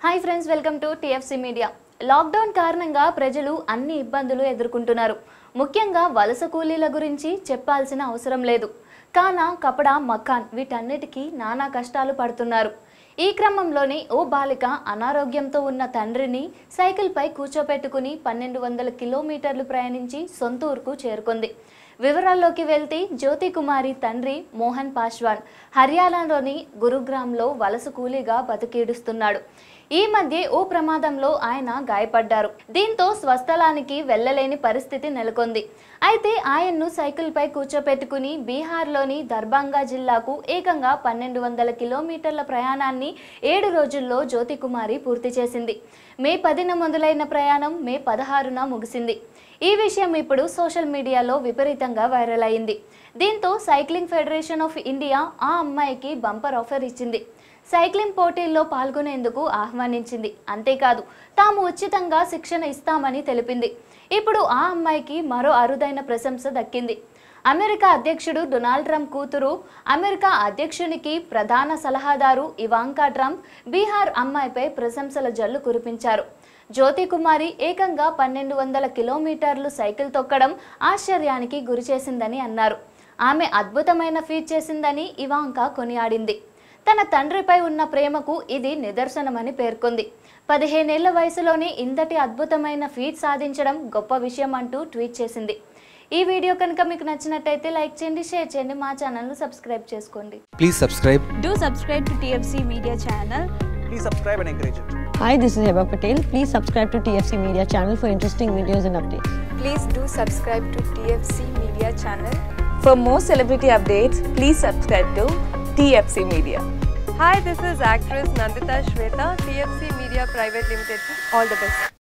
Hi friends welcome to TFC media lockdown కారణంగా ప్రజలు అన్ని ఇబ్బందులు ఎదుర్కొంటున్నారు ముఖ్యంగా వలస కూలీల గురించి చెప్పాల్సిన అవసరం లేదు కానా కపడా మకాన్ వీటన్నిటికీ నానా కష్టాలు పడుతున్నారు ఈ క్రమంలోనే ఓ బాలిక అనారోగ్యంతో ఉన్న తండ్రిని సైకిల్పై కూర్చోపెట్టుకుని పన్నెండు వందల కిలోమీటర్లు ప్రయాణించి సొంత ఊరుకు చేరుకుంది వివరాల్లోకి వెళ్తే జ్యోతి కుమారి తండ్రి మోహన్ పాశ్వాన్ హర్యానాలోని గురుగ్రామ్లో వలస కూలీగా బతికీడుస్తున్నాడు ఈ మధ్య ఓ ప్రమాదంలో ఆయన గాయపడ్డారు దీంతో స్వస్థలానికి వెళ్ళలేని పరిస్థితి నెలకొంది అయితే ఆయన్ను సైకిల్పై కూర్చోపెట్టుకుని బీహార్లోని దర్భంగా జిల్లాకు ఏకంగా పన్నెండు వందల కిలోమీటర్ల ప్రయాణాన్ని ఏడు రోజుల్లో జ్యోతి కుమారి పూర్తి చేసింది మే పదిన మొదలైన ప్రయాణం మే పదహారున ముగిసింది ఈ విషయం ఇప్పుడు సోషల్ మీడియాలో విపరీతంగా వైరల్ అయింది దీంతో సైక్లింగ్ ఫెడరేషన్ ఆఫ్ ఇండియా ఆ అమ్మాయికి బంపర్ ఆఫర్ ఇచ్చింది సైక్లింగ్ పోటీల్లో పాల్గొనేందుకు ఆహ్వానించింది అంతేకాదు తాము ఉచితంగా శిక్షణ ఇస్తామని తెలిపింది ఇప్పుడు ఆ అమ్మాయికి మరో అరుదైన ప్రశంస దక్కింది అమెరికా అధ్యక్షుడు డొనాల్డ్ ట్రంప్ కూతురు అమెరికా అధ్యక్షునికి ప్రధాన సలహాదారు ఇవాంకా ట్రంప్ బీహార్ అమ్మాయిపై ప్రశంసల జల్లు కురిపించారు జ్యోతి కుమారి ఏకంగా పన్నెండు వందల కిలోమీటర్లు సైకిల్ తొక్కడం ఆశ్చర్యానికి గురిచేసిందని అన్నారు ఆమె అద్భుతమైన ఫీట్ చేసిందని ఇవాంకా కొనియాడింది తన తండ్రిపై ఉన్న ప్రేమకు ఇది నిదర్శనమని పేర్కొంది పదిహేనేళ్ల వయసులోనే ఇంతటి అద్భుతమైన ఫీట్ సాధించడం గొప్ప విషయం అంటూ ట్వీట్ చేసింది ఈ వీడియో కనుక మీకు నచ్చినట్టయితే లైక్ చేయండి షేర్ చేయండి మా ఛానల్ను సబ్స్క్రైబ్ చేసుకోండి Please subscribe. Do subscribe to TFC Media channel. Please subscribe and encourage it. Hi, this is Heba Patel. Please subscribe to TFC Media channel for interesting videos and updates. Please do subscribe to TFC Media channel. For more celebrity updates, please subscribe to TFC Media. Hi, this is actress Nandita Shweta, TFC Media Private Limited. All the best.